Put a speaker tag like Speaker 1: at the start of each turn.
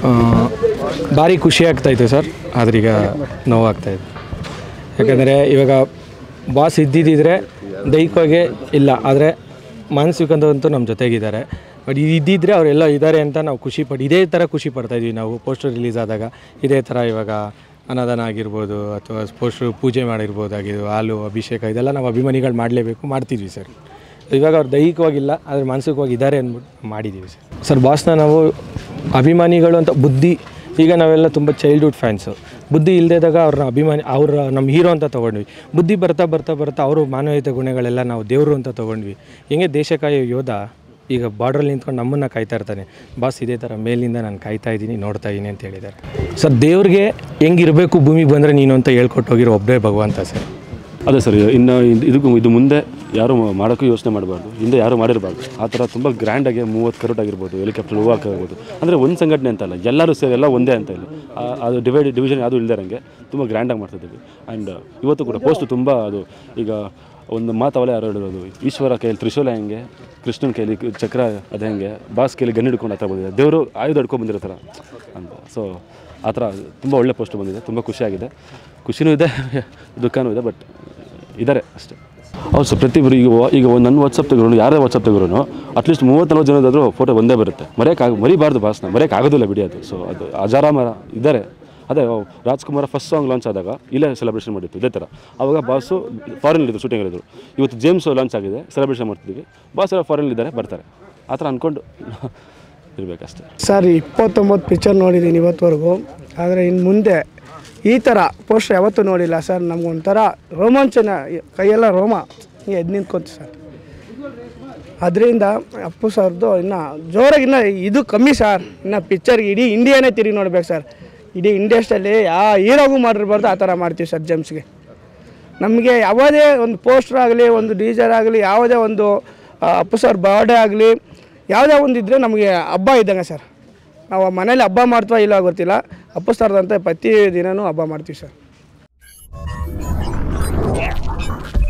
Speaker 1: ಭಾರಿ ಖುಷಿ ಆಗ್ತಾಯಿತ್ತು ಸರ್ ಆದ್ರೆ ಈಗ ನೋವಾಗ್ತಾಯಿದೆ ಯಾಕಂದರೆ ಇವಾಗ ಬಾಸ್ ಇದ್ದಿದ್ದಿದ್ರೆ ದೈಹಿಕವಾಗಿ ಇಲ್ಲ ಆದರೆ ಮಾನಸಿಕಂತೂ ನಮ್ಮ ಜೊತೆಗಿದ್ದಾರೆ ಬಟ್ ಇದು ಇದ್ದಿದ್ರೆ ಅವರೆಲ್ಲ ಇದ್ದಾರೆ ಅಂತ ನಾವು ಖುಷಿ ಪಟ್ಟು ಇದೇ ಥರ ಖುಷಿ ಪಡ್ತಾಯಿದ್ವಿ ನಾವು ಪೋಸ್ಟರ್ ರಿಲೀಸ್ ಆದಾಗ ಇದೇ ಥರ ಇವಾಗ ಅನ್ನದಾನ ಆಗಿರ್ಬೋದು ಅಥವಾ ಪೋಸ್ಟ್ರು ಪೂಜೆ ಮಾಡಿರ್ಬೋದಾಗಿದ್ದು ಹಾಲು ಅಭಿಷೇಕ ಇದೆಲ್ಲ ನಾವು ಅಭಿಮಾನಿಗಳು ಮಾಡಲೇಬೇಕು ಮಾಡ್ತಿದ್ವಿ ಸರ್ ಇವಾಗ ಅವ್ರು ದೈಹಿಕವಾಗಿಲ್ಲ ಆದರೆ ಮಾನಸಿಕವಾಗಿ ಇದ್ದಾರೆ ಅಂದ್ಬಿಟ್ಟು ಮಾಡಿದ್ದೀವಿ ಸರ್ ಸರ್ ಬಾಸ್ನ ನಾವು ಅಭಿಮಾನಿಗಳು ಅಂತ ಬುದ್ಧಿ ಈಗ ನಾವೆಲ್ಲ ತುಂಬ ಚೈಲ್ಡ್ಹುಡ್ ಫ್ಯಾನ್ಸು ಬುದ್ಧಿ ಇಲ್ಲದಾಗ ಅವ್ರನ್ನ ಅಭಿಮಾನಿ ಅವ್ರ ನಮ್ಮ ಹೀರೋ ಅಂತ ತೊಗೊಂಡ್ವಿ ಬುದ್ಧಿ ಬರ್ತಾ ಬರ್ತಾ ಬರ್ತಾ ಅವರು ಮಾನವೀಯತೆ ಗುಣಗಳೆಲ್ಲ ನಾವು ದೇವರು ಅಂತ ತೊಗೊಂಡ್ವಿ ಹೆಂಗೆ ದೇಶ ಕಾಯೋ ಯೋಧ ಈಗ ಬಾರ್ಡ್ರಲ್ಲಿ ನಿಂತ್ಕೊಂಡು ನಮ್ಮನ್ನು ಕಾಯ್ತಾ ಇರ್ತಾನೆ ಬಾಸ್ ಇದೇ ಥರ ಮೇಲಿಂದ ನಾನು ಕಾಯ್ತಾ ಇದ್ದೀನಿ ನೋಡ್ತಾ ಇದ್ದೀನಿ ಅಂತ ಹೇಳಿದ್ದಾರೆ ಸರ್ ದೇವ್ರಿಗೆ ಹೆಂಗಿರಬೇಕು ಭೂಮಿಗೆ ಬಂದರೆ ನೀನು ಅಂತ ಹೇಳ್ಕೊಟ್ಟು ಹೋಗಿರೋ ಒಬ್ಬರೇ ಭಗವಂತ ಸರ್
Speaker 2: ಅದೇ ಸರ್ ಇನ್ನು ಇದ್- ಇದಕ್ಕೂ ಇದು ಮುಂದೆ ಯಾರು ಮಾಡೋಕ್ಕೂ ಯೋಚನೆ ಮಾಡಬಾರ್ದು ಹಿಂದೆ ಯಾರು ಮಾಡಿರಬಾರ್ದು ಆ ಥರ ತುಂಬ ಗ್ರ್ಯಾಂಡಾಗಿ ಮೂವತ್ತು ಕರೋಟ್ ಆಗಿರ್ಬೋದು ಹೆಲಿಕಾಪ್ಟರ್ ಹೂವು ಹಾಕಿರ್ಬೋದು ಅಂದರೆ ಒಂದು ಸಂಘಟನೆ ಅಂತಲ್ಲ ಎಲ್ಲರೂ ಸೇರಿ ಎಲ್ಲ ಒಂದೇ ಅಂತ ಇಲ್ಲ ಆ- ಅದು ಡಿವೈಡ್ ಡಿವಿಷನ್ ಯಾವುದೂ ಇಲ್ದಿರಂಗೆ ತುಂಬ ಗ್ರ್ಯಾಂಡಾಗಿ ಮಾಡ್ತಿದ್ದೀವಿ ಆ್ಯಂಡ್ ಇವತ್ತು ಕೂಡ ಪೋಸ್ಟ್ ತುಂಬ ಅದು ಈಗ ಒಂದು ಮಾತವಲ್ಲ ಯಾರು ಹೇಳಿರೋದು ಈಶ್ವರ ಕೈಯಲ್ಲಿ ತ್ರಿಶೂಲ ಹೆಂಗೆ ಕೃಷ್ಣನ ಕೈಲಿ ಚಕ್ರ ಅದು ಹೆಂಗೆ ಬಾಸ್ ಕೈಲಿ ಗನ್ ಹಿಡ್ಕೊಂಡು ಹತ್ರ ಬಂದಿದೆ ದೇವರು ಆಯುಧ ಹಿಡ್ಕೊಂಡು ಬಂದಿರೋ ಥರ ಅಂತ ಸೊ ಆ ಥರ ತುಂಬ ಒಳ್ಳೆ ಪೋಸ್ಟ್ ಬಂದಿದೆ ತುಂಬ ಖುಷಿಯಾಗಿದೆ ಖುಷಿನೂ ಇದೆ ದುಃಖನೂ ಇದೆ ಬಟ್ ಇದ್ದಾರೆ ಅಷ್ಟೇ ಹೌದು ಸರ್ ಪ್ರತಿಯೊಬ್ಬರು ಈಗ ವ- ಈಗ ಒಂದು ನನ್ನ ವಾಟ್ಸಪ್ ತೆಗೆದ್ರು ಯಾರೇ ವಾಟ್ಸಪ್ ತೆಗೆದ್ರು ಅಟ್ಲೀಸ್ಟ್ ಮೂವತ್ತು ನಲ್ವತ್ತು ಜನದಾದರೂ ಫೋಟೋ ಒಂದೇ ಬರುತ್ತೆ ಮರೆಯೋಕ್ಕಾಗ ಮರಿಬಾರ್ದು ಬಾಸ್ನ ಮರೆಯೋಕ್ಕಾಗೋದಿಲ್ಲ ಬಿಡಿ ಅದು ಸೊ ಅದು ಅಜಾರಾಮರ ಇದ್ದಾರೆ ಅದೇ ಓ, ರಾಜ್ಕುಮಾರ ಫಸ್ಟ್ ಸಾಂಗ್ ಲಾಂಚ್ ಆದಾಗ ಇಲ್ಲೇ ಸೆಲೆಬ್ರೇಷನ್ ಮಾಡಿತ್ತು ಇದೇ ಥರ ಆವಾಗ ಬಾಸು ಫಾರಿನಲ್ಲಿದ್ದರು ಶೂಟಿಂಗ್ ಇದ್ರು ಇವತ್ತು ಜೇಮ್ಸ್ ಲಾಂಚ್ ಆಗಿದೆ ಸೆಲೆಬ್ರೇಷನ್ ಮಾಡ್ತಿದ್ದೀವಿ ಬಾಸ್ ಎಲ್ಲ ಫಾರಿನಲ್ಲಿದ್ದಾರೆ ಬರ್ತಾರೆ ಆ ಥರ ಅಂದ್ಕೊಂಡು ಇರಬೇಕಷ್ಟೇ
Speaker 3: ಸರ್ ಇಪ್ಪತ್ತೊಂಬತ್ತು ಪಿಕ್ಚರ್ ನೋಡಿದ್ದೀನಿ ಇವತ್ತುವರೆಗೂ ಆದರೆ ಇನ್ನು ಮುಂದೆ ಈ ಥರ ಪೋಸ್ಟರ್ ಯಾವತ್ತೂ ನೋಡಿಲ್ಲ ಸರ್ ನಮಗೊಂಥರ ರೋಮಾಂಚನ ಕೈಯೆಲ್ಲ ರೋಮ ಹಿಂಗೆ ಎದ್ದು ನಿಂತ್ಕೊತು ಸರ್ ಅದರಿಂದ ಅಪ್ಪು ಸರ್ದು ಇನ್ನು ಜೋರಾಗಿ ಇನ್ನು ಇದು ಕಮ್ಮಿ ಸರ್ ಇನ್ನು ಪಿಕ್ಚರ್ಗೆ ಇಡೀ ಇಂಡಿಯಾನೇ ತಿರುಗಿ ನೋಡ್ಬೇಕು ಸರ್ ಇಡೀ ಇಂಡಿಯಾಸ್ಟಲ್ಲಿ ಯಾವ ಹೀರೋಗೂ ಮಾಡಿರ್ಬಾರ್ದು ಆ ಥರ ಮಾಡ್ತೀವಿ ಸರ್ ಜಮ್ಸ್ಗೆ ನಮಗೆ ಯಾವುದೇ ಒಂದು ಪೋಸ್ಟರ್ ಆಗಲಿ ಒಂದು ಡೀಜರ್ ಆಗಲಿ ಯಾವುದೇ ಒಂದು ಆ, ಅಪ್ಪು ಸರ್ ಬರ್ಡೇ ಆಗಲಿ ಯಾವುದೇ ಒಂದು ಇದ್ದರೆ ನಮಗೆ ಹಬ್ಬ ಇದ್ದಂಗೆ ಸರ್ ನಾವು ಮನೇಲಿ ಹಬ್ಬ ಮಾಡ್ತೀವ ಇಲ್ಲ ಗೊತ್ತಿಲ್ಲ ಅಪ್ಪು ಸರ್ದಂತೆ ಪ್ರತಿ ದಿನವೂ ಹಬ್ಬ ಮಾಡ್ತೀವಿ ಸರ್